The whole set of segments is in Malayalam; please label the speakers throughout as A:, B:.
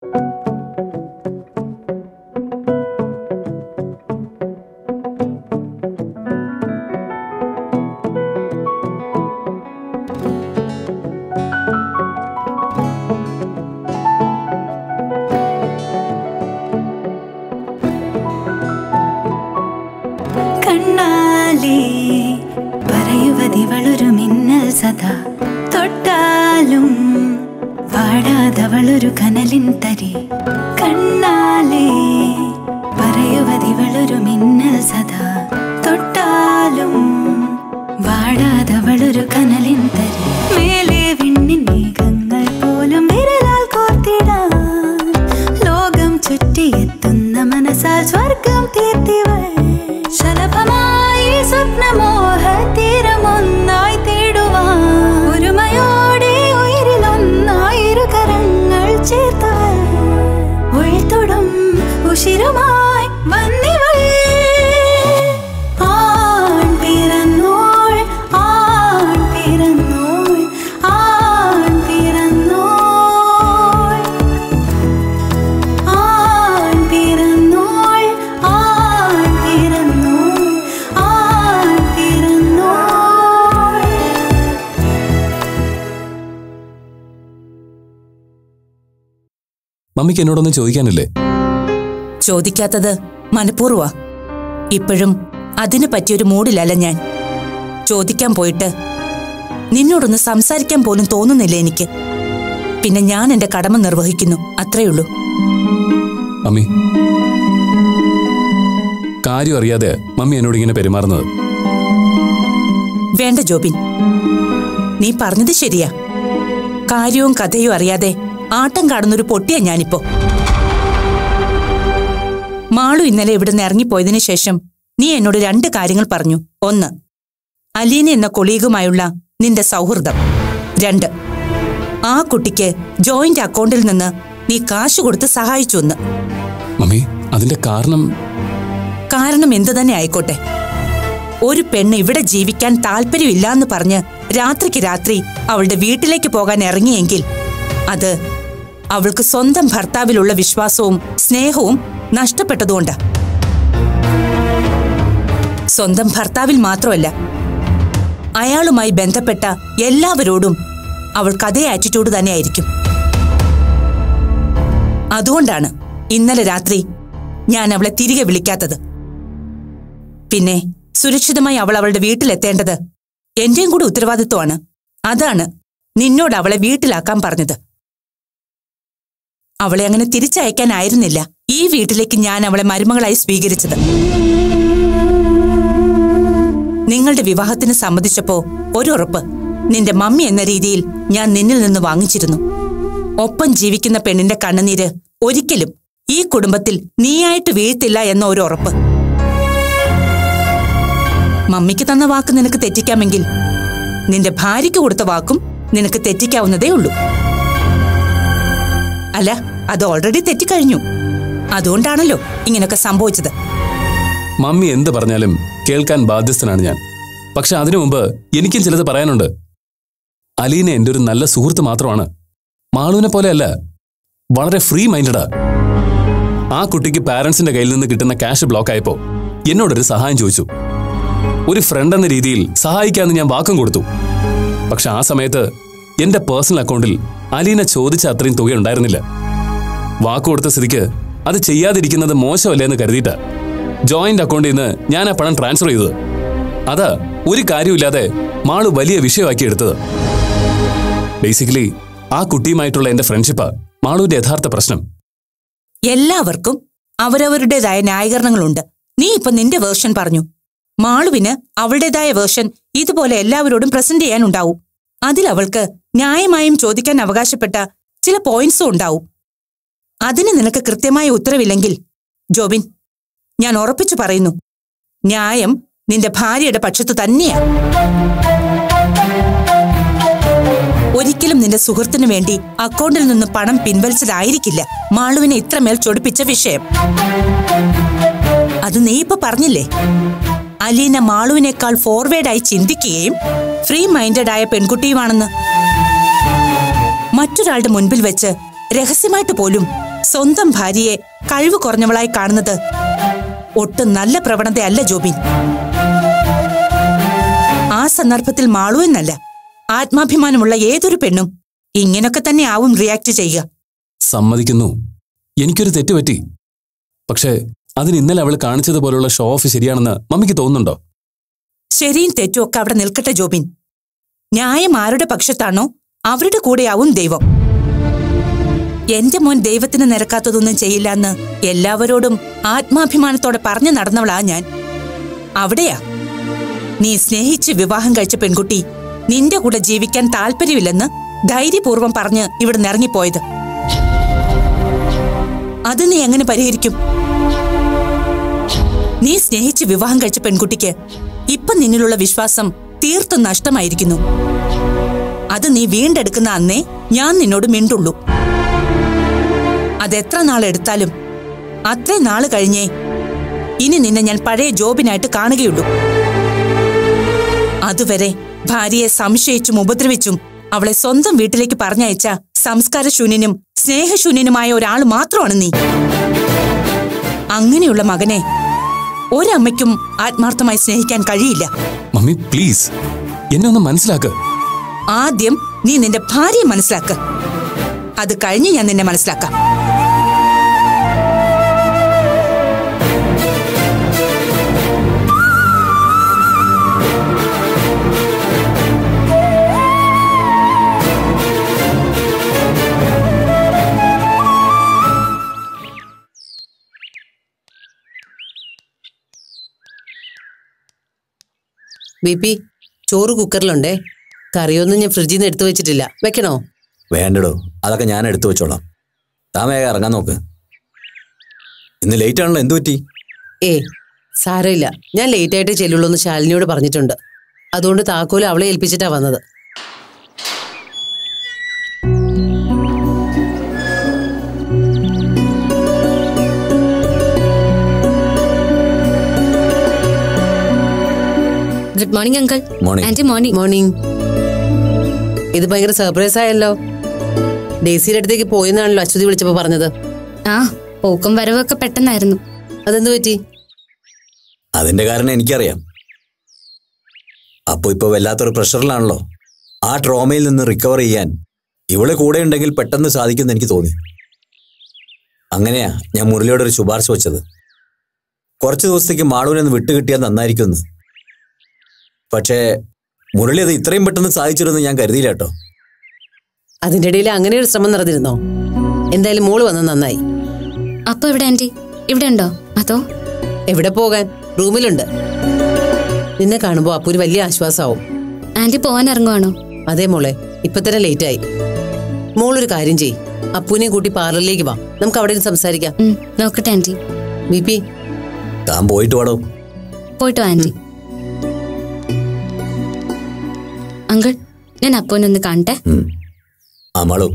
A: കണ്ണാലേ പറയുവതിവളൊരു മിന്നൽ സദാ തൊട്ടാലും വാടാതവളൊരു കനലിൻ തരി കണ്ണാലേ പറയുവതിവളൊരു മിന്നൽ സദാ തൊട്ടാലും വാടാതവളൊരു കനലിൻ തരി മേലെ വിണ്ണിൻ മേഘങ്ങൾ പോലും വിരലാൽ കോർത്തിടാൻ ലോകം ചുറ്റിയെത്തുന്ന മനസ്സാൽ സ്വർഗം തീർത്തിവൾ ശലഭമായി സ്വപ്നമോഹ തീരമൊന്നായി തേടുവാൻ ഒരുമയോടെ ഉയരിലൊന്നായിരു കരങ്ങൾ ചേർത്തവൾ ഉൾത്തൊടും ഉഷിരുമായി വന്നിവൾ ആൺ പിറന്നോൾ ആൺ പിറന്നോൾ ആൺ പിറന്നോൾ ആൺ പിറന്നോൾ ആൺ പിറന്നോൾ ആൺ പിറന്നോൾ
B: മമ്മിക്ക് എന്നോടൊന്നും ചോദിക്കാനില്ലേ
C: ചോദിക്കാത്തത് മനഃപൂർവ്വ ഇപ്പോഴും അതിന് പറ്റിയൊരു മൂഡിലല്ല ഞാൻ ചോദിക്കാൻ പോയിട്ട് നിന്നോടൊന്ന് സംസാരിക്കാൻ പോലും തോന്നുന്നില്ല എനിക്ക് പിന്നെ ഞാൻ എന്റെ കടമ നിർവഹിക്കുന്നു അത്രയുള്ളൂ
B: മമ്മി കാര്യം അറിയാതെ മമ്മി എന്നോട് ഇങ്ങനെ പെരുമാറുന്നത്
C: വേണ്ട ജോബിൻ നീ പറഞ്ഞത് ശരിയാ കാര്യവും കഥയും അറിയാതെ ആട്ടം കാണുന്നൊരു പൊട്ടിയാ ഞാനിപ്പോ മാളു ഇന്നലെ ഇവിടുന്ന് ഇറങ്ങിപ്പോയതിനു ശേഷം നീ എന്നോട് രണ്ട് കാര്യങ്ങൾ പറഞ്ഞു ഒന്ന് അലീന എന്ന കൊളീഗുമായുള്ള നിന്റെ സൗഹൃദം രണ്ട് ആ കുട്ടിക്ക് ജോയിന്റ് അക്കൗണ്ടിൽ നിന്ന് നീ കാശ് കൊടുത്ത് സഹായിച്ചു എന്ന്
B: മമ്മി അതിന്റെ കാരണം
C: കാരണം എന്തു തന്നെ ആയിക്കോട്ടെ ഒരു പെണ്ണ് ഇവിടെ ജീവിക്കാൻ താല്പര്യമില്ലാന്ന് പറഞ്ഞ് രാത്രിക്ക് രാത്രി അവളുടെ വീട്ടിലേക്ക് പോകാൻ ഇറങ്ങിയെങ്കിൽ അത് അവൾക്ക് സ്വന്തം ഭർത്താവിലുള്ള വിശ്വാസവും സ്നേഹവും നഷ്ടപ്പെട്ടതുകൊണ്ട് സ്വന്തം ഭർത്താവിൽ മാത്രമല്ല അയാളുമായി ബന്ധപ്പെട്ട എല്ലാവരോടും അവൾക്ക് അതേ ആറ്റിറ്റ്യൂഡ് തന്നെയായിരിക്കും അതുകൊണ്ടാണ് ഇന്നലെ രാത്രി ഞാൻ അവളെ തിരികെ വിളിക്കാത്തത് പിന്നെ സുരക്ഷിതമായി അവൾ അവളുടെ വീട്ടിലെത്തേണ്ടത് എന്റെയും കൂടി ഉത്തരവാദിത്വമാണ് അതാണ് നിന്നോട് അവളെ വീട്ടിലാക്കാൻ പറഞ്ഞത് അവളെ അങ്ങനെ തിരിച്ചയക്കാനായിരുന്നില്ല ഈ വീട്ടിലേക്ക് ഞാൻ അവളെ മരുമകളായി സ്വീകരിച്ചത് നിങ്ങളുടെ വിവാഹത്തിന് സമ്മതിച്ചപ്പോ ഒരു ഉറപ്പ് നിന്റെ മമ്മി എന്ന രീതിയിൽ ഞാൻ നിന്നിൽ നിന്ന് വാങ്ങിച്ചിരുന്നു ഒപ്പം ജീവിക്കുന്ന പെണ്ണിന്റെ കണ്ണുനീര് ഒരിക്കലും ഈ കുടുംബത്തിൽ നീയായിട്ട് വീഴ്ത്തില്ല എന്ന ഒരു ഉറപ്പ് മമ്മിക്ക് തന്ന വാക്ക് നിനക്ക് തെറ്റിക്കാമെങ്കിൽ നിന്റെ ഭാര്യയ്ക്ക് കൊടുത്ത വാക്കും നിനക്ക് തെറ്റിക്കാവുന്നതേ ഉള്ളൂ അല്ല അത് ഓൾറെഡി തെറ്റിക്കഴിഞ്ഞു അതുകൊണ്ടാണല്ലോ ഇങ്ങനൊക്കെ സംഭവിച്ചത്
B: മമ്മി എന്ത് പറഞ്ഞാലും കേൾക്കാൻ ബാധ്യസ്ഥനാണ് ഞാൻ പക്ഷെ അതിനു മുമ്പ് എനിക്കും ചിലത് പറയാനുണ്ട് അലീന എന്റെ ഒരു നല്ല സുഹൃത്ത് മാത്രമാണ് മാളുവിനെ പോലെയല്ല വളരെ ഫ്രീ മൈൻഡഡാ ആ കുട്ടിക്ക് പാരന്റ്സിന്റെ കയ്യിൽ നിന്ന് കിട്ടുന്ന ക്യാഷ് ബ്ലോക്ക് ആയപ്പോ എന്നോടൊരു സഹായം ചോദിച്ചു ഒരു ഫ്രണ്ട് എന്ന രീതിയിൽ സഹായിക്കാമെന്ന് ഞാൻ വാക്കും കൊടുത്തു പക്ഷെ ആ സമയത്ത് എന്റെ പേഴ്സണൽ അക്കൗണ്ടിൽ അലീന ചോദിച്ച അത്രയും തുക ഉണ്ടായിരുന്നില്ല വാക്ക് കൊടുത്ത സ്ഥിതിക്ക് അത് ചെയ്യാതിരിക്കുന്നത് മോശമല്ലേ എന്ന് കരുതിയിട്ടാ ജോയിന്റ് അക്കൗണ്ടിൽ നിന്ന് ഞാൻ ആ പണം ട്രാൻസ്ഫർ ചെയ്തത് അതാ ഒരു കാര്യമില്ലാതെ മാള് വലിയ വിഷയമാക്കി എടുത്തത് ബേസിക്കലി ആ കുട്ടിയുമായിട്ടുള്ള എന്റെ ഫ്രണ്ട്ഷിപ്പാ മാളുവിന്റെ യഥാർത്ഥ പ്രശ്നം
C: എല്ലാവർക്കും അവരവരുടേതായ ന്യായീകരണങ്ങളുണ്ട് നീ ഇപ്പൊ നിന്റെ വേർഷൻ പറഞ്ഞു മാളുവിന് അവളുടേതായ വേർഷൻ ഇതുപോലെ എല്ലാവരോടും പ്രസന്റ് ചെയ്യാനുണ്ടാവും അതിൽ അവൾക്ക് ന്യായമായും ചോദിക്കാൻ അവകാശപ്പെട്ട ചില പോയിന്റ്സും ഉണ്ടാവും അതിന് നിനക്ക് കൃത്യമായ ഉത്തരവില്ലെങ്കിൽ ജോബിൻ ഞാൻ ഉറപ്പിച്ചു പറയുന്നു ന്യായം നിന്റെ ഭാര്യയുടെ പക്ഷത്ത് തന്നെയാ ഒരിക്കലും നിന്റെ സുഹൃത്തിനു വേണ്ടി അക്കൗണ്ടിൽ നിന്ന് പണം പിൻവലിച്ചതായിരിക്കില്ല മാളുവിനെ ഇത്രമേൽ ചൊടിപ്പിച്ച വിഷയം അത് നീ ഇപ്പൊ പറഞ്ഞില്ലേ അലീന മാളുവിനേക്കാൾ ഫോർവേഡായി ചിന്തിക്കുകയും ഫ്രീ മൈൻഡഡ് ആയ പെൺകുട്ടിയുമാണെന്ന് മറ്റൊരാളുടെ മുൻപിൽ വെച്ച് രഹസ്യമായിട്ട് പോലും സ്വന്തം ഭാര്യയെ കഴിവ് കുറഞ്ഞവളായി കാണുന്നത് ഒട്ടും നല്ല പ്രവണതയല്ല ജോബിൻ ആ സന്ദർഭത്തിൽ മാളു എന്നല്ല ആത്മാഭിമാനമുള്ള ഏതൊരു പെണ്ണും ഇങ്ങനൊക്കെ തന്നെ ആവും റിയാക്ട് ചെയ്യുക
B: സമ്മതിക്കുന്നു എനിക്കൊരു തെറ്റ് പറ്റി പക്ഷേ അതിന് ഇന്നലെ അവൾ കാണിച്ചതുപോലുള്ള ഷോ ഓഫ് ശരിയാണെന്ന് മമ്മിക്ക് തോന്നുന്നുണ്ടോ
C: ശരിയും തെറ്റും ഒക്കെ അവിടെ നിൽക്കട്ടെ ജോബിൻ ന്യായം ആരുടെ പക്ഷത്താണോ അവരുടെ കൂടെയാവും ദൈവം എന്റെ മോൻ ദൈവത്തിന് നിരക്കാത്തതൊന്നും ചെയ്യില്ല എന്ന് എല്ലാവരോടും ആത്മാഭിമാനത്തോടെ പറഞ്ഞു നടന്നവളാ ഞാൻ അവിടെയാ നീ സ്നേഹിച്ച് വിവാഹം കഴിച്ച പെൺകുട്ടി നിന്റെ കൂടെ ജീവിക്കാൻ താല്പര്യമില്ലെന്ന് ധൈര്യപൂർവ്വം പറഞ്ഞ് ഇവിടെ ഇറങ്ങിപ്പോയത് അത് നീ എങ്ങനെ പരിഹരിക്കും നീ സ്നേഹിച്ച് വിവാഹം കഴിച്ച പെൺകുട്ടിക്ക് ഇപ്പൊ നിന്നിലുള്ള വിശ്വാസം തീർത്തും നഷ്ടമായിരിക്കുന്നു അത് നീ വീണ്ടെടുക്കുന്ന അന്നേ ഞാൻ നിന്നോട് മിണ്ടുള്ളൂ അതെത്ര നാളെടുത്താലും അത്രയും നാള് കഴിഞ്ഞേ ഇനി നിന്നെ ഞാൻ പഴയ ജോബിനായിട്ട് കാണുകയുള്ളൂ അതുവരെ ഭാര്യയെ സംശയിച്ചും ഉപദ്രവിച്ചും അവളെ സ്വന്തം വീട്ടിലേക്ക് പറഞ്ഞയച്ച സംസ്കാരശൂന്യനും സ്നേഹശൂന്യനുമായ ഒരാൾ മാത്രമാണ് നീ അങ്ങനെയുള്ള മകനെ ഒരമ്മയ്ക്കും ആത്മാർത്ഥമായി സ്നേഹിക്കാൻ കഴിയില്ല
B: മമ്മി പ്ലീസ് എന്നെ ഒന്ന് മനസ്സിലാക്ക്
C: ആദ്യം നീ നിന്റെ ഭാര്യയെ മനസ്സിലാക്ക അത് കഴിഞ്ഞ് ഞാൻ നിന്നെ മനസ്സിലാക്കാം
D: ബി പി ചോറ് കുക്കറിലുണ്ടേ കറിയൊന്നും ഞാൻ ഫ്രിഡ്ജിൽ നിന്ന് എടുത്തു വെച്ചിട്ടില്ല വെക്കണോ
E: വേണ്ടടോ അതൊക്കെ ഞാൻ എടുത്തു വെച്ചോളാം താൻ വേഗം ഇറങ്ങാൻ നോക്ക് ഇന്ന് ലേറ്റ് ആണല്ലോ എന്തു പറ്റി
D: ഏ സാരമില്ല ഞാൻ ലേറ്റ് ആയിട്ട് ചെല്ലുള്ളൂ എന്ന് ശാലിനിയോട് പറഞ്ഞിട്ടുണ്ട് അതുകൊണ്ട് താക്കോല് അവളെ ഏൽപ്പിച്ചിട്ടാ വന്നത്
F: good morning uncle
E: Morning.
F: Aunty morning
D: morning ഇത് ഭയങ്കര സർപ്രൈസ് ആയല്ലോ ഡേസിയുടെ അടുത്തേക്ക് പോയെന്നാണല്ലോ അശ്വതി വിളിച്ചപ്പോ പറഞ്ഞത്
F: ആ പോക്കും വരവും ഒക്കെ പെട്ടെന്നായിരുന്നു
D: അതെന്ത് പറ്റി
E: അതിന്റെ കാരണം എനിക്കറിയാം അപ്പൊ ഇപ്പൊ വല്ലാത്തൊരു പ്രഷറിലാണല്ലോ ആ ട്രോമയിൽ നിന്ന് റിക്കവർ ചെയ്യാൻ ഇവള് കൂടെ ഉണ്ടെങ്കിൽ പെട്ടെന്ന് സാധിക്കുമെന്ന് എനിക്ക് തോന്നി അങ്ങനെയാ ഞാൻ മുരളിയോട് ഒരു ശുപാർശ വെച്ചത് കുറച്ച് ദിവസത്തേക്ക് മാളൂനെ ഒന്ന് വിട്ടുകിട്ടിയാൽ നന്നായിരിക്കുമെന്ന് പക്ഷേ മുരളി അത് ഇത്രയും പെട്ടെന്ന് സാധിച്ചിരുന്നു ഞാൻ കരുതിയില്ല കേട്ടോ
D: അതിന്റെ ഇടയിൽ അങ്ങനെ ഒരു ശ്രമം നടന്നിരുന്നോ എന്തായാലും മോള് വന്നത് നന്നായി
F: അപ്പൊ ഇവിടെ ആന്റി ഇവിടെ ഉണ്ടോ അതോ
D: എവിടെ പോകാൻ റൂമിലുണ്ട് നിന്നെ കാണുമ്പോ അപ്പൂര് വലിയ ആശ്വാസമാവും
F: ആന്റി പോവാൻ ഇറങ്ങുവാണോ
D: അതെ മോളെ ഇപ്പൊ തന്നെ ലേറ്റ് ആയി മോളൊരു കാര്യം ചെയ് അപ്പൂനെയും കൂട്ടി പാർലറിലേക്ക് വാ നമുക്ക് അവിടെ ഇരുന്ന് സംസാരിക്കാം
F: ഉം, നോക്കട്ടെ ആന്റി
D: ബി പി
E: താൻ പോയിട്ട് വേടോ
F: പോയിട്ടോ ആന്റി അങ്കിൾ ഞാൻ അപ്പൂനൊന്ന് കാണട്ടെ
E: ആ മാളു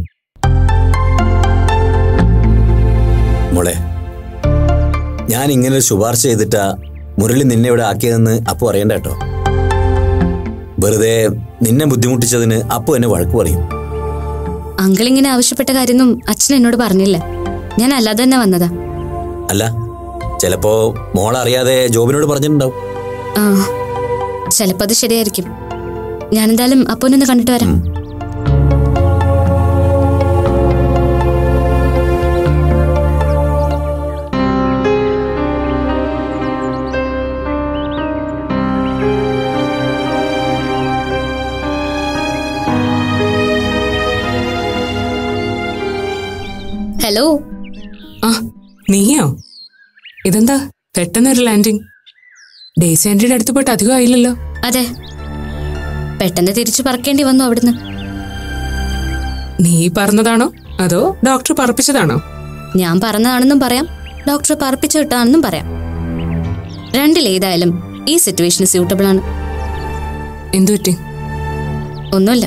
E: മോളെ ഞാൻ ഇങ്ങനെ ഒരു ശുപാർശ ചെയ്തിട്ടാ മുരളി നിന്നെ ഇവിടെ ആക്കിയതെന്ന് അപ്പു അറിയണ്ട കേട്ടോ വെറുതെ നിന്നെ ബുദ്ധിമുട്ടിച്ചതിന് അപ്പു എന്നെ വഴക്ക് പറയും
F: അങ്കിൾ ഇങ്ങനെ ആവശ്യപ്പെട്ട കാര്യമൊന്നും അച്ഛൻ എന്നോട് പറഞ്ഞില്ല ഞാൻ അല്ലാതെ തന്നെ വന്നതാ
E: അല്ല ചിലപ്പോ മോൾ അറിയാതെ ജോബിനോട് പറഞ്ഞിട്ടുണ്ടാവും
F: ആ ചിലപ്പോ അത് ശരിയായിരിക്കും ഞാനെന്തായാലും അപ്പൂനൊന്ന് കണ്ടിട്ട് വരാം ഹലോ
G: ആ നീയോ ഇതെന്താ പെട്ടെന്നൊരു ലാൻഡിങ് ഡേസി ആന്റിയുടെ അടുത്ത് പോയിട്ട് അധികം ആയില്ലല്ലോ
F: അതെ പെട്ടെന്ന് തിരിച്ചു പറക്കേണ്ടി വന്നു അവിടുന്ന്
G: നീ പറഞ്ഞതാണോ അതോ ഡോക്ടർ പറപ്പിച്ചതാണോ
F: ഞാൻ പറഞ്ഞതാണെന്നും പറയാം ഡോക്ടറെ പറപ്പിച്ചു വിട്ടാണെന്നും പറയാം രണ്ടിലേതായാലും ഈ സിറ്റുവേഷന് സ്യൂട്ടബിൾ ആണ്
G: എന്തു പറ്റി
F: ഒന്നുമില്ല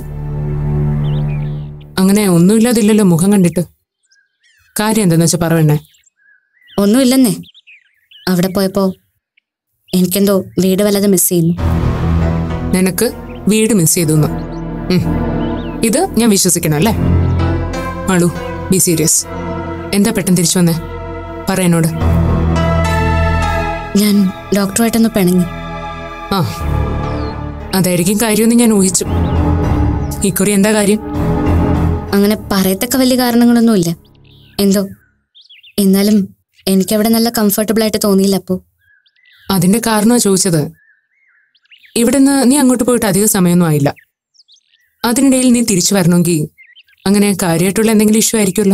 G: അങ്ങനെ ഒന്നുമില്ലാതില്ലല്ലോ മുഖം കണ്ടിട്ട് കാര്യം എന്താന്ന് വെച്ചാ പറയണേ
F: ഒന്നുമില്ലെന്നേ അവിടെ പോയപ്പോ എനിക്കെന്തോ വീട് വല്ലത് മിസ് ചെയ്യുന്നു
G: നിനക്ക് വീട് മിസ് ചെയ്തു എന്ന്. ഉം. ഇത് ഞാൻ വിശ്വസിക്കണം അല്ലേ ആളു ബി സീരിയസ് എന്താ പെട്ടെന്ന് തിരിച്ചു വന്നേ പറ എന്നോട്
F: ഞാൻ ഡോക്ടറുമായിട്ടൊന്ന് പിണങ്ങി
G: ആ അതായിരിക്കും കാര്യമെന്ന് ഞാൻ ഊഹിച്ചു ഇക്കുറി എന്താ കാര്യം
F: അങ്ങനെ പറയത്തക്ക വലിയ കാരണങ്ങളൊന്നുമില്ല എന്തോ എന്നാലും എനിക്കവിടെ നല്ല കംഫർട്ടബിൾ ആയിട്ട് തോന്നിയില്ല അപ്പോ
G: അതിന്റെ കാരണമാ ചോദിച്ചത് ഇവിടുന്ന് നീ അങ്ങോട്ട് പോയിട്ട് അധിക സമയമൊന്നും ആയില്ല അതിനിടയിൽ നീ തിരിച്ചു വരണമെങ്കിൽ അങ്ങനെ കാര്യമായിട്ടുള്ള എന്തെങ്കിലും ഇഷ്യൂ ആയിരിക്കുമല്ലോ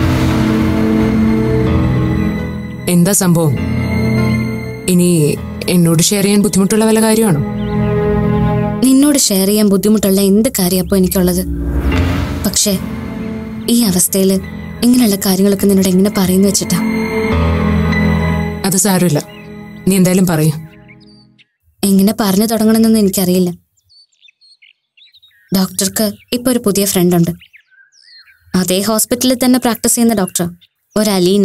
G: എന്താ സംഭവം ഇനി എന്നോട് ഷെയർ ചെയ്യാൻ ബുദ്ധിമുട്ടുള്ള വല്ല കാര്യമാണോ
F: നിന്നോട് ഷെയർ ചെയ്യാൻ ബുദ്ധിമുട്ടുള്ള എന്ത് കാര്യം അപ്പോൾ എനിക്കുള്ളത് പക്ഷേ ഈ അവസ്ഥയിൽ ഇങ്ങനെയുള്ള കാര്യങ്ങളൊക്കെ നിന്നോട് എങ്ങനെ പറയുന്നു വെച്ചിട്ടാ
G: അത് സാരമില്ല നീ എന്തായാലും പറയൂ
F: എങ്ങനെ പറഞ്ഞു തുടങ്ങണമെന്നൊന്നും എനിക്കറിയില്ല ഡോക്ടർക്ക് ഇപ്പൊ ഒരു പുതിയ ഫ്രണ്ട് ഉണ്ട് അതേ ഹോസ്പിറ്റലിൽ തന്നെ പ്രാക്ടീസ് ചെയ്യുന്ന ഡോക്ടർ ഒരു അലീന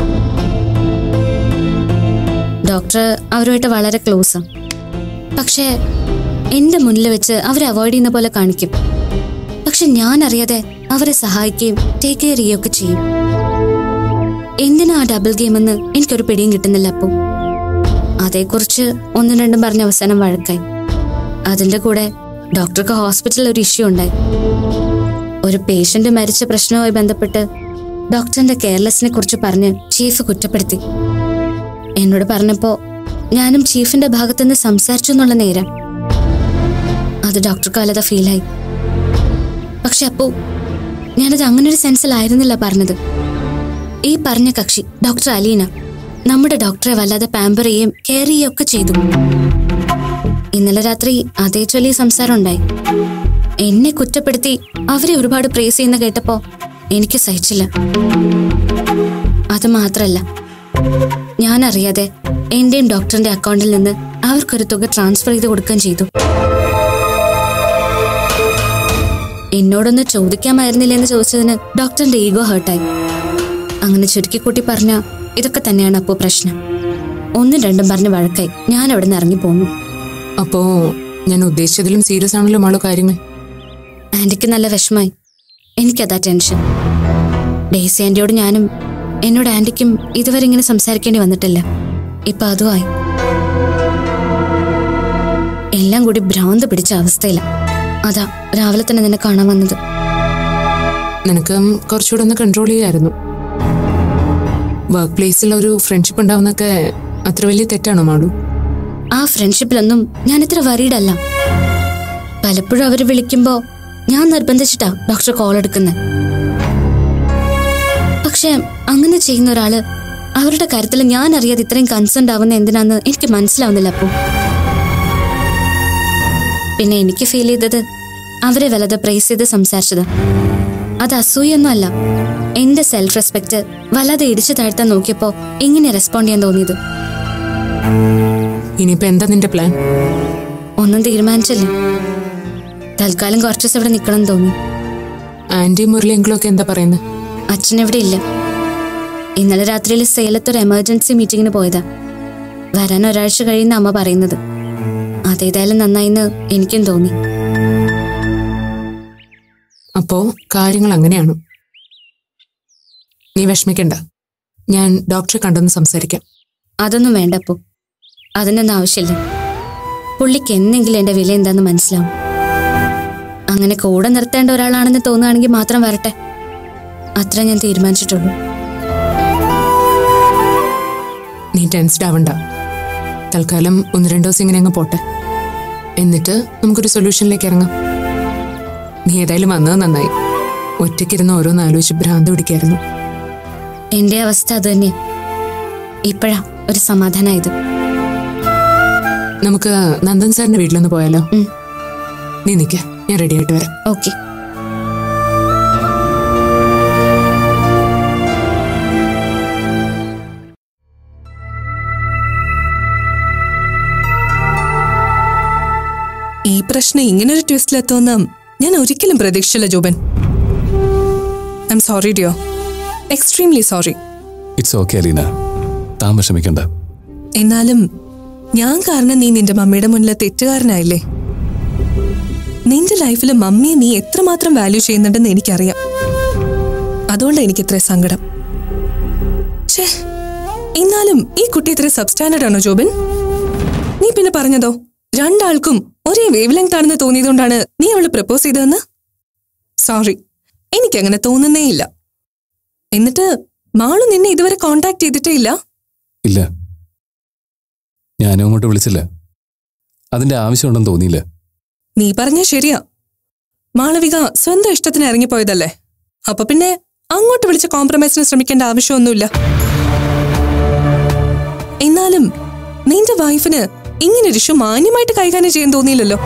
F: ഡോക്ടർ അവരുമായിട്ട് വളരെ ക്ലോസ് പക്ഷേ എന്റെ മുന്നിൽ വെച്ച് അവരെ അവോയ്ഡ് ചെയ്യുന്ന പോലെ കാണിക്കും പക്ഷെ ഞാൻ അറിയാതെ അവരെ സഹായിക്കുകയും ടേക്ക് കെയർ ചെയ്യുകയൊക്കെ ചെയ്യും എന്തിനാ ആ ഡബിൾ ഗെയിം എന്ന് എനിക്കൊരു പിടിയും കിട്ടുന്നില്ല അപ്പോ അതേക്കുറിച്ച് ഒന്നും രണ്ടും പറഞ്ഞ അവസാനം വഴക്കായി അതിന്റെ കൂടെ ഡോക്ടർക്ക് ഹോസ്പിറ്റലിൽ ഒരു ഇഷ്യൂ ഉണ്ടായി ഒരു പേഷ്യന്റ് മരിച്ച പ്രശ്നവുമായി ബന്ധപ്പെട്ട് ഡോക്ടറിന്റെ കെയർലെസ്സിനെ കുറിച്ച് പറഞ്ഞ് ചീഫ് കുറ്റപ്പെടുത്തി എന്നോട് പറഞ്ഞപ്പോ ഞാനും ചീഫിന്റെ ഭാഗത്തുനിന്ന് സംസാരിച്ചു എന്നുള്ള നേരം അത് ഡോക്ടർക്ക് വല്ലത ഫീലായി പക്ഷെ അപ്പോ ഞാനത് അങ്ങനെ ഒരു സെൻസിലായിരുന്നില്ല പറഞ്ഞത് ഈ പറഞ്ഞ കക്ഷി ഡോക്ടർ അലീന നമ്മുടെ ഡോക്ടറെ വല്ലാതെ പാമ്പർ ചെയ്യുകയും കെയർ ചെയ്യുകയും ഒക്കെ ചെയ്തു ഇന്നലെ രാത്രി അതേ ചൊല്ലി സംസാരം ഉണ്ടായി എന്നെ കുറ്റപ്പെടുത്തി അവരെ ഒരുപാട് പ്രേസ് ചെയ്യുന്ന കേട്ടപ്പോ എനിക്ക് സഹിച്ചില്ല അത് മാത്രല്ല ഞാൻ അറിയാതെ എന്റെയും ഡോക്ടറിന്റെ അക്കൗണ്ടിൽ നിന്ന് അവർക്കൊരു തുക ട്രാൻസ്ഫർ ചെയ്ത് കൊടുക്കുകയും ചെയ്തു എന്നോടൊന്ന് ചോദിക്കാമായിരുന്നില്ല എന്ന് ചോദിച്ചതിന് ഡോക്ടറിന്റെ ഈഗോ ഹേർട്ടായി അങ്ങനെ ചുരുക്കിക്കൂട്ടി പറഞ്ഞ ഇതൊക്കെ തന്നെയാണ് അപ്പോ പ്രശ്നം ഒന്നും രണ്ടും പറഞ്ഞ് വഴക്കായി ഞാൻ അവിടെ നിന്ന് ഇറങ്ങി പോന്നു
G: അപ്പോ ഞാൻ ഉദ്ദേശിച്ചതിലും സീരിയസ് ആണല്ലോ മാളോ കാര്യങ്ങൾ
F: ആന്റിക്ക് നല്ല വിഷമായി എനിക്കതാ ടെൻഷൻ ഡേസി ആന്റിയോട് ഞാനും എന്നോട് ആന്റിക്കും ഇതുവരെ ഇങ്ങനെ സംസാരിക്കേണ്ടി വന്നിട്ടില്ല ഇപ്പൊ അതുമായി എല്ലാം കൂടി ഭ്രാന്ത് പിടിച്ച അവസ്ഥയില അതാ രാവിലെ തന്നെ നിന്നെ കാണാൻ വന്നത്
G: നിനക്ക് കുറച്ചുകൂടെ ഒന്ന് കൺട്രോൾ ചെയ്യായിരുന്നു വർക്ക് പ്ലേസിൽ ഒരു ഫ്രണ്ട്ഷിപ്പ് ഉണ്ടാവുന്നൊക്കെ അത്ര വലിയ തെറ്റാണോ മാളു
F: ആ ഫ്രണ്ട്ഷിപ്പിലൊന്നും ഞാൻ ഇത്ര വറീഡല്ല പലപ്പോഴും അവര് വിളിക്കുമ്പോ ഞാൻ നിർബന്ധിച്ചിട്ടാ ഡോക്ടർ കോൾ എടുക്കുന്നത് പക്ഷെ അങ്ങനെ ചെയ്യുന്ന ഒരാള് അവരുടെ കാര്യത്തിൽ ഞാൻ അറിയാതെ ഇത്രയും കൺസേൺ ആവുന്ന എന്തിനാന്ന് എനിക്ക് മനസ്സിലാവുന്നില്ല അപ്പോ പിന്നെ എനിക്ക് ഫീൽ ചെയ്തത് അവരെ വലത് പ്രൈസ് ചെയ്ത് സംസാരിച്ചത് അത് അസൂയൊന്നും അല്ല എന്റെ സെൽഫ് റെസ്പെക്ട് വല്ലാതെ ഇടിച്ചു താഴ്ത്താൻ നോക്കിയപ്പോ ഇങ്ങനെ റെസ്പോണ്ട് ചെയ്യാൻ തോന്നിയത്
G: ഇനിയിപ്പോ എന്താ നിന്റെ പ്ലാൻ
F: ഒന്നും തീരുമാനിച്ചില്ല തൽക്കാലം കുറച്ച് ദിവസം ഇവിടെ നിൽക്കണം എന്ന് തോന്നി
G: ആന്റി മുരളിയെങ്കിലും ഒക്കെ എന്താ പറയുന്നത്
F: അച്ഛൻ ഇവിടെ ഇല്ല ഇന്നലെ രാത്രിയിൽ സേലത്ത് ഒരു എമർജൻസി മീറ്റിങ്ങിന് പോയതാ വരാൻ ഒരാഴ്ച കഴിയുന്ന അമ്മ പറയുന്നത് അതേതായാലും നന്നായിന്ന് എനിക്കും തോന്നി
G: അപ്പോ കാര്യങ്ങൾ അങ്ങനെയാണ് നീ വിഷമിക്കണ്ട ഞാൻ ഡോക്ടറെ കണ്ടൊന്ന് സംസാരിക്കാം
F: അതൊന്നും വേണ്ടപ്പോ അതിനൊന്നും ആവശ്യമില്ല പുള്ളിക്ക് എന്നെങ്കിലും എന്റെ വില എന്താന്ന് മനസ്സിലാവും അങ്ങനെ കൂടെ നിർത്തേണ്ട ഒരാളാണെന്ന് തോന്നുകയാണെങ്കിൽ മാത്രം വരട്ടെ അത്ര ഞാൻ തീരുമാനിച്ചിട്ടുള്ളൂ
G: നീ ടെൻസ്ഡ് ആവണ്ട തൽക്കാലം ഒന്ന് രണ്ട് ദിവസം ഇങ്ങനെ അങ്ങ് പോട്ടെ എന്നിട്ട് നമുക്കൊരു സൊല്യൂഷനിലേക്ക് ഇറങ്ങാം നീ ഏതായാലും വന്നത് നന്നായി ഒറ്റയ്ക്കിരുന്ന് ഓരോന്ന് ആലോചിച്ച് ഭ്രാന്ത് പിടിക്കായിരുന്നു
F: എന്റെ അവസ്ഥ അത് തന്നെയാ ഇപ്പോഴാ ഒരു സമാധാനമായത്
G: നമുക്ക് നന്ദൻ സാറിന്റെ വീട്ടിലൊന്ന് പോയാലോ
F: ഉം.
G: നീ നിൽക്ക ഞാൻ റെഡി ആയിട്ട് വരാം
F: ഓക്കെ
H: ഈ പ്രശ്നം ഇങ്ങനൊരു ട്വിസ്റ്റിലെത്തുമെന്ന് ഞാൻ ഒരിക്കലും പ്രതീക്ഷിച്ചില്ല ജോബൻ ഐ എം സോറി ഡിയോ extremely sorry
B: it's okay Aleena താൻ വിഷമിക്കണ്ട
H: എന്നാലും ഞാൻ കാരണം നീ നിന്റെ മമ്മിയുടെ മുന്നിലെ തെറ്റുകാരനായില്ലേ നിന്റെ ലൈഫിൽ മമ്മിയെ നീ എത്രമാത്രം വാല്യൂ ചെയ്യുന്നുണ്ടെന്ന് എനിക്കറിയാം അതുകൊണ്ട് എനിക്ക് ഇത്ര സങ്കടം ഛേ എന്നാലും ഈ കുട്ടി ഇത്ര സബ്സ്റ്റാൻഡേർഡ് ആണോ ജോബിൻ നീ പിന്നെ പറഞ്ഞതോ രണ്ടാൾക്കും ഒരേ വേവ് ലെങ്ത് ആണെന്ന് തോന്നിയതുകൊണ്ടാണ് നീ അവള് പ്രപ്പോസ് ചെയ്തതെന്ന് സോറി എനിക്കങ്ങനെ തോന്നുന്നേ ഇല്ല എന്നിട്ട് മാളു നിന്നെ ഇതുവരെ കോണ്ടാക്ട് ചെയ്തിട്ടേ ഇല്ല
B: ഇല്ല ഞാനും അങ്ങോട്ട് വിളിച്ചില്ല അതിന്റെ ആവശ്യമുണ്ടെന്ന് തോന്നിയില്ല
H: നീ പറഞ്ഞ ശരിയാ മാളവിക സ്വന്തം ഇഷ്ടത്തിന് ഇറങ്ങിപ്പോയതല്ലേ അപ്പൊ പിന്നെ അങ്ങോട്ട് വിളിച്ച് കോംപ്രമൈസിന് ശ്രമിക്കേണ്ട ആവശ്യമൊന്നുമില്ല എന്നാലും നിന്റെ വൈഫിന് ഇങ്ങനൊരു ഇഷ്യൂ മാന്യമായിട്ട് കൈകാര്യം ചെയ്യാൻ തോന്നിയില്ലല്ലോ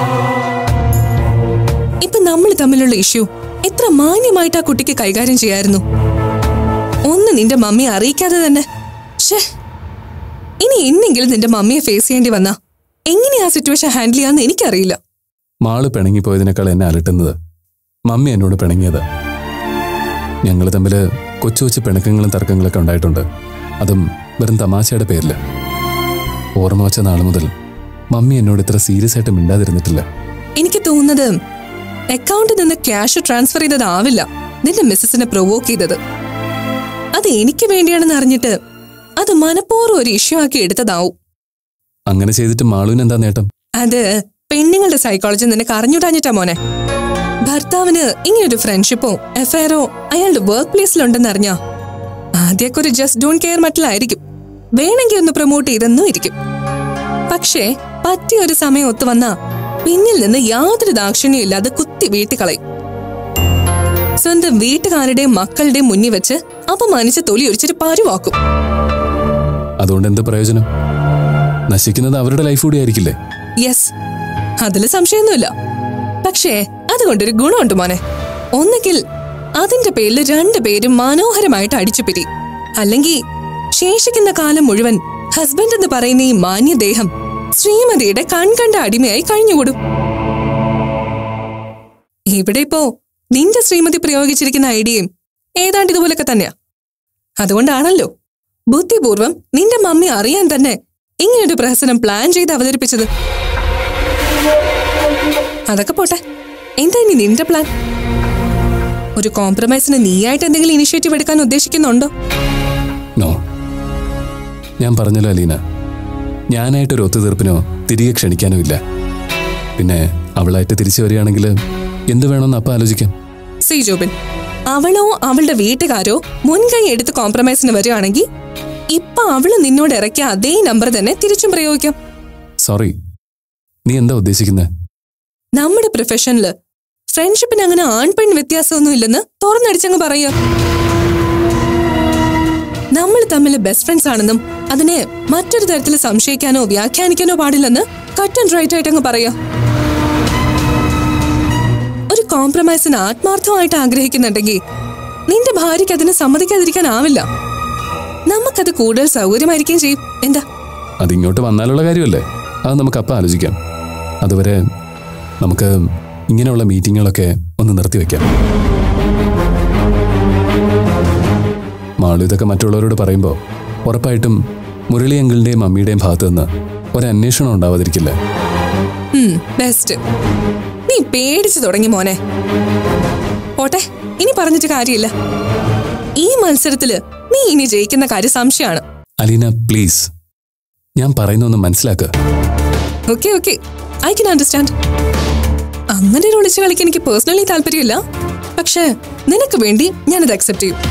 H: ഇപ്പൊ നമ്മൾ തമ്മിലുള്ള ഇഷ്യൂ എത്ര മാന്യമായിട്ട് ആ കുട്ടിക്ക് കൈകാര്യം ചെയ്യായിരുന്നു ഒന്ന് നിന്റെ മമ്മിയെ അറിയിക്കാതെ തന്നെ ഷേ ഇനി എന്നെങ്കിലും നിന്റെ മമ്മിയെ ഫേസ് ചെയ്യേണ്ടി വന്നാ എങ്ങനെയാ ആ സിറ്റുവേഷൻ ഹാൻഡിൽ ചെയ്യാന്ന് എനിക്കറിയില്ല
B: മാള് പിണങ്ങിപ്പോയതിനേക്കാൾ എന്നെ അലട്ടുന്നത് മമ്മി എന്നോട് പിണങ്ങിയത് ഞങ്ങൾ തമ്മിൽ കൊച്ചു കൊച്ചു പിണക്കങ്ങളും തർക്കങ്ങളൊക്കെ ഉണ്ടായിട്ടുണ്ട് അതും വെറും തമാശയുടെ പേരിൽ ഓർമ്മ വച്ച നാൾ മുതൽ മമ്മി എന്നോട് ഇത്ര സീരിയസ് ആയിട്ട് മിണ്ടാതിരുന്നിട്ടില്ല
H: എനിക്ക് തോന്നുന്നത് അക്കൗണ്ടിൽ നിന്ന് ക്യാഷ് ട്രാൻസ്ഫർ ചെയ്തതാവില്ല നിന്റെ മിസ്സസിനെ പ്രൊവോക്ക് ചെയ്തത് അത് എനിക്ക് വേണ്ടിയാണെന്ന് അറിഞ്ഞിട്ട് അത് മനഃപൂർവ്വം ഒരു ഇഷ്യൂ ആക്കി എടുത്തതാവും
B: അങ്ങനെ ചെയ്തിട്ട് മാളുവിന് എന്താ നേട്ടം
H: അത് പെണ്ണുങ്ങളുടെ സൈക്കോളജി നിനക്ക് അറിഞ്ഞുടാഞ്ഞിട്ടാ മോനെ ഭർത്താവിന് ഇങ്ങനൊരു ഫ്രണ്ട്ഷിപ്പോ എഫയറോ അയാളുടെ വർക്ക് പ്ലേസിലുണ്ടെന്ന് അറിഞ്ഞാ ആദ്യമൊക്കെ ഒരു ജസ്റ്റ് ഡോൺ കെയർ മറ്റിലായിരിക്കും വേണമെങ്കിൽ ഒന്ന് പ്രൊമോട്ട് ചെയ്തെന്നും ഇരിക്കും പക്ഷേ പറ്റിയ ഒരു സമയം ഒത്തു വന്നാ പിന്നിൽ നിന്ന് യാതൊരു ദാക്ഷിണ്യം ഇല്ലാതെ കുത്തി വീട്ടിക്കളയും സ്വന്തം വീട്ടുകാരുടെയും മക്കളുടെയും മുന്നിൽ വെച്ച് അപമാനിച്ച് തൊലി ഒരിച്ചിട്ട് പരുവാക്കും
B: അതുകൊണ്ട് എന്ത് പ്രയോജനം നശിക്കുന്നത് അവരുടെ ലൈഫ് കൂടി ആയിരിക്കില്ലേ
H: യെസ് അതില് സംശയമൊന്നുമില്ല പക്ഷേ അതുകൊണ്ടൊരു ഗുണമുണ്ട് മോനെ ഒന്നുകിൽ അതിന്റെ പേരിൽ രണ്ടുപേരും മനോഹരമായിട്ട് അടിച്ചു പിരി അല്ലെങ്കിൽ ശേഷിക്കുന്ന കാലം മുഴുവൻ ഹസ്ബൻഡ് എന്ന് പറയുന്ന ഈ മാന്യദേഹം ശ്രീമതിയുടെ കൺകണ്ട അടിമയായി കഴിഞ്ഞുകൂടും ഇവിടെ ഇപ്പോ നിന്റെ ശ്രീമതി പ്രയോഗിച്ചിരിക്കുന്ന ഐഡിയയും ഏതാണ്ട് ഇതുപോലൊക്കെ തന്നെയാ അതുകൊണ്ടാണല്ലോ ബുദ്ധിപൂർവം നിന്റെ മമ്മി അറിയാൻ തന്നെ ഇങ്ങനൊരു പ്രഹസനം പ്ലാൻ ചെയ്ത് അവതരിപ്പിച്ചത് അതൊക്കെ പോട്ടെ എന്താ ഇനി നിന്റെ പ്ലാൻ ഒരു കോംപ്രമൈസിന് നീയായിട്ട് എന്തെങ്കിലും ഇനിഷ്യേറ്റീവ് എടുക്കാൻ ഉദ്ദേശിക്കുന്നുണ്ടോ
B: നോ ഞാൻ പറഞ്ഞല്ലോ അലീന ഞാനായിട്ടൊരു ഒത്തുതീർപ്പിനോ തിരികെ ക്ഷണിക്കാനോ ഇല്ല പിന്നെ അവളായിട്ട് തിരിച്ചു വരികയാണെങ്കിൽ എന്ത് വേണമെന്ന് അപ്പം ആലോചിക്കാം
H: സി ജോബിൻ അവളോ അവളുടെ വീട്ടുകാരോ മുൻകൈ എടുത്ത് കോംപ്രമൈസിന് വരികയാണെങ്കിൽ ഇപ്പൊ അവള് നിന്നോട് ഇറക്കിയ അതേ നമ്പർ തന്നെ തിരിച്ചും പ്രയോഗിക്കാം
B: സോറി നീ എന്താ ഉദ്ദേശിക്കുന്നത്
H: നമ്മുടെ പ്രൊഫഷനില് ഫ്രണ്ട്ഷിപ്പിന് അങ്ങനെ ആൺപെൺ വ്യത്യാസമൊന്നും ഇല്ലെന്ന് തുറന്നടിച്ചങ്ങ് പറയാ നമ്മൾ തമ്മിൽ ബെസ്റ്റ് ഫ്രണ്ട്സ് ആണെന്നും അതിനെ മറ്റൊരു തരത്തിൽ സംശയിക്കാനോ വ്യാഖ്യാനിക്കാനോ പാടില്ലെന്ന് കട്ട് ആൻഡ് റൈറ്റ് ആയിട്ട് അങ്ങ് പറയാ ഒരു കോംപ്രമൈസിന് ആത്മാർത്ഥമായിട്ട് ആഗ്രഹിക്കുന്നുണ്ടെങ്കിൽ നിന്റെ ഭാര്യയ്ക്ക് അതിനെ സമ്മതിക്കാതിരിക്കാനാവില്ല നമുക്കത് കൂടുതൽ സൗകര്യമായിരിക്കുകയും ചെയ്യും എന്താ
B: അതിങ്ങോട്ട് വന്നാലുള്ള കാര്യമല്ലേ അത് നമുക്ക് അപ്പം ആലോചിക്കാം അതുവരെ നമുക്ക് ഇങ്ങനെയുള്ള മീറ്റിങ്ങുകളൊക്കെ ഒന്ന് നിർത്തിവെക്കാം മാളു ഇതൊക്കെ മറ്റുള്ളവരോട് പറയുമ്പോൾ ഉറപ്പായിട്ടും മുരളി അങ്കിളിൻ്റെയും മമ്മിയുടെയും ഭാഗത്തു നിന്ന് ഒരന്വേഷണം ഉണ്ടാവാതിരിക്കില്ല
H: ബെസ്റ്റ് നീ പേടിച്ചു തുടങ്ങി മോനെ പോട്ടെ ഇനി പറഞ്ഞിട്ട് കാര്യമില്ല ഈ മത്സരത്തില് നീ ഇനി ജയിക്കുന്ന കാര്യം സംശയമാണ്
B: അലീന പ്ലീസ് ഞാൻ പറയുന്നൊന്ന് മനസ്സിലാക്കുക
H: okay okay I can understand അങ്ങനെ ഒരു ഒളിച്ചു കളിക്ക് എനിക്ക് പേഴ്സണലി താല്പര്യമില്ല പക്ഷേ നിനക്ക് വേണ്ടി ഞാനത് അക്സെപ്റ്റ് ചെയ്യും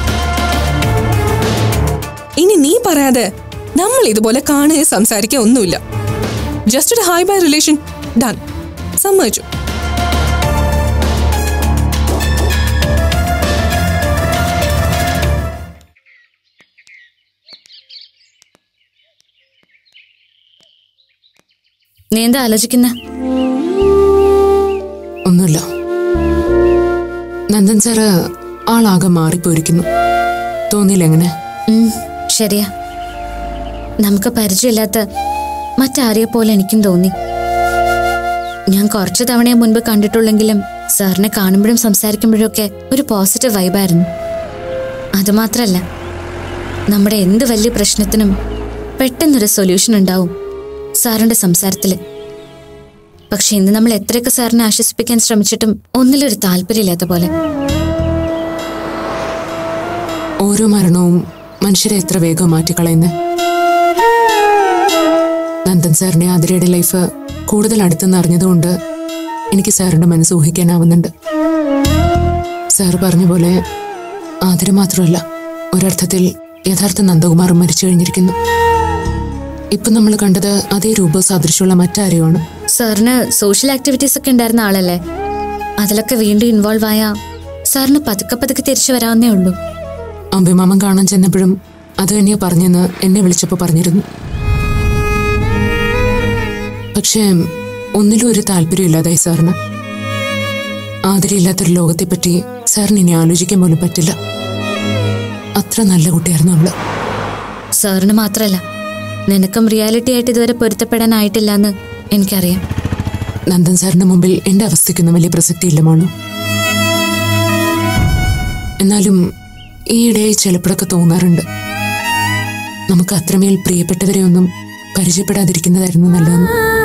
H: ഇനി നീ പറയാതെ നമ്മൾ ഇതുപോലെ കാണുകയും സംസാരിക്കുക ഒന്നുമില്ല ജസ്റ്റ് ഒരു ഹൈ ബൈ റിലേഷൻ ഡൺ സമ്മതിച്ചു
F: നീ എന്താ ആലോചിക്കുന്ന
G: ഒന്നുമില്ല നന്ദൻ സാറ് ആളാകെ മാറിപ്പോയിരിക്കുന്നു തോന്നിയില്ല എങ്ങനെ
F: ശരിയാ നമുക്ക് പരിചയമില്ലാത്ത മറ്റാരെയെ പോലെ എനിക്കും തോന്നി ഞാൻ കുറച്ചു തവണയെ മുൻപ് കണ്ടിട്ടുള്ളെങ്കിലും സാറിനെ കാണുമ്പോഴും സംസാരിക്കുമ്പോഴും ഒക്കെ ഒരു പോസിറ്റീവ് വൈബായിരുന്നു അതുമാത്രല്ല നമ്മുടെ എന്ത് വലിയ പ്രശ്നത്തിനും പെട്ടെന്നൊരു സൊല്യൂഷൻ ഉണ്ടാവും സാറിന്റെ സംസാരത്തിൽ പക്ഷെ ഇന്ന് നമ്മൾ എത്രയൊക്കെ സാറിനെ ആശ്വസിപ്പിക്കാൻ ശ്രമിച്ചിട്ടും ഒന്നിലൊരു താല്പര്യമില്ലാത്ത പോലെ
G: ഓരോ മരണവും മനുഷ്യരെ എത്ര വേഗം മാറ്റിക്കളയുന്നത് നന്ദൻ സാറിന്റെ ആതിരയുടെ ലൈഫ് കൂടുതൽ അടുത്തെന്ന് അറിഞ്ഞതുകൊണ്ട് എനിക്ക് സാറിന്റെ മനസ്സ് ഊഹിക്കാനാവുന്നുണ്ട് സാർ പറഞ്ഞ പോലെ ആതിര മാത്രമല്ല ഒരർത്ഥത്തിൽ യഥാർത്ഥ നന്ദകുമാർ മരിച്ചു കഴിഞ്ഞിരിക്കുന്നു ഇപ്പൊ നമ്മൾ കണ്ടത് അതേ രൂപസാദൃശ്യമുള്ള മറ്റാരെയാണ്
F: സാറിന് സോഷ്യൽ ആക്ടിവിറ്റീസ് ഒക്കെ ഉണ്ടായിരുന്ന ആളല്ലേ അതിലൊക്കെ വീണ്ടും ഇൻവോൾവ് ആയ സാറിന് പതുക്കെ പതുക്കെ തിരിച്ചു വരാവുന്നേ ഉള്ളൂ
G: അമ്പിമാമൻ കാണാൻ ചെന്നപ്പോഴും അത് തന്നെയാ പറഞ്ഞെന്ന് എന്നെ വിളിച്ചപ്പോൾ പറഞ്ഞിരുന്നു പക്ഷേ ഒന്നിലും ഒരു താല്പര്യമില്ലാതായി സാറിന് ആദരയില്ലാത്തൊരു ലോകത്തെപ്പറ്റി സാറിന് ഇനി ആലോചിക്കാൻ പോലും പറ്റില്ല അത്ര നല്ല കുട്ടിയായിരുന്നു അവള്
F: സാറിന് മാത്രമല്ല നിനക്കും റിയാലിറ്റി ആയിട്ട് ഇതുവരെ പൊരുത്തപ്പെടാനായിട്ടില്ല എന്ന് എനിക്കറിയാം
G: നന്ദൻ സാറിന്റെ മുമ്പിൽ എന്റെ അവസ്ഥയ്ക്കൊന്നും വലിയ പ്രസക്തിയില്ല മാണു എന്നാലും ഈയിടെയായി ചിലപ്പോഴൊക്കെ തോന്നാറുണ്ട് നമുക്ക് അത്രമേൽ പ്രിയപ്പെട്ടവരെ ഒന്നും പരിചയപ്പെടാതിരിക്കുന്നതായിരുന്നു നല്ലതെന്ന്